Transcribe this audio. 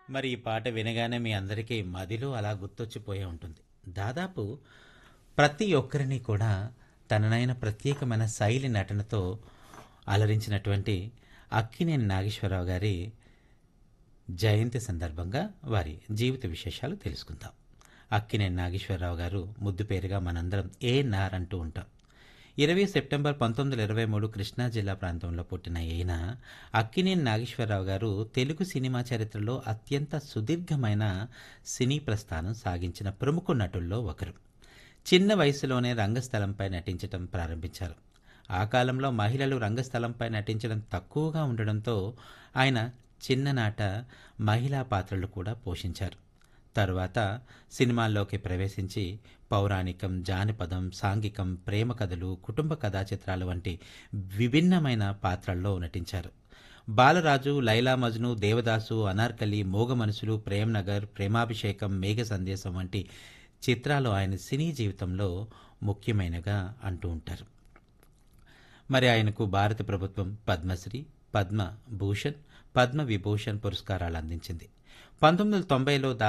మరి ఈ పాట వినగానే మీ అందరికీ మదిలో అలా గుర్తొచ్చిపోయే ఉంటుంది దాదాపు ప్రతి ఒక్కరిని కూడా తననైన ప్రత్యేకమైన శైలి నటనతో అలరించినటువంటి అక్కినేని నాగేశ్వరరావు గారి జయంతి సందర్భంగా వారి జీవిత విశేషాలు తెలుసుకుందాం అక్కినేని నాగేశ్వరరావు గారు ముద్దు పేరుగా మనందరం ఏ నార్ అంటూ ఉంటాం ఇరవై సెప్టెంబర్ పంతొమ్మిది వందల ఇరవై మూడు కృష్ణా జిల్లా ప్రాంతంలో పుట్టిన ఈయన అక్కినేని నాగేశ్వరరావు గారు తెలుగు సినిమా చరిత్రలో అత్యంత సుదీర్ఘమైన సినీ ప్రస్థానం సాగించిన ప్రముఖ నటుల్లో ఒకరు చిన్న వయసులోనే రంగస్థలంపై నటించటం ప్రారంభించారు ఆ కాలంలో మహిళలు రంగస్థలంపై నటించడం తక్కువగా ఉండడంతో ఆయన చిన్ననాట మహిళా పాత్రలు కూడా పోషించారు తరువాత సినిమాల్లోకి ప్రవేశించి పౌరాణికం జానపదం సాంఘికం ప్రేమ కథలు కుటుంబ కథా చిత్రాలు వంటి విభిన్నమైన పాత్రల్లో నటించారు బాలరాజు లైలా మజ్ను దేవదాసు అనార్కలి మోగ మనుషులు ప్రేమ్ నగర్ ప్రేమాభిషేకం మేఘ సందేశం వంటి చిత్రాలు ఆయన సినీ జీవితంలో ముఖ్యమైనగా అంటూ ఉంటారు మరి ఆయనకు భారత ప్రభుత్వం పద్మశ్రీ పద్మ భూషణ్ పద్మ విభూషణ్ పురస్కారాలు అందించింది పంతొమ్మిది వందల తొంభైలో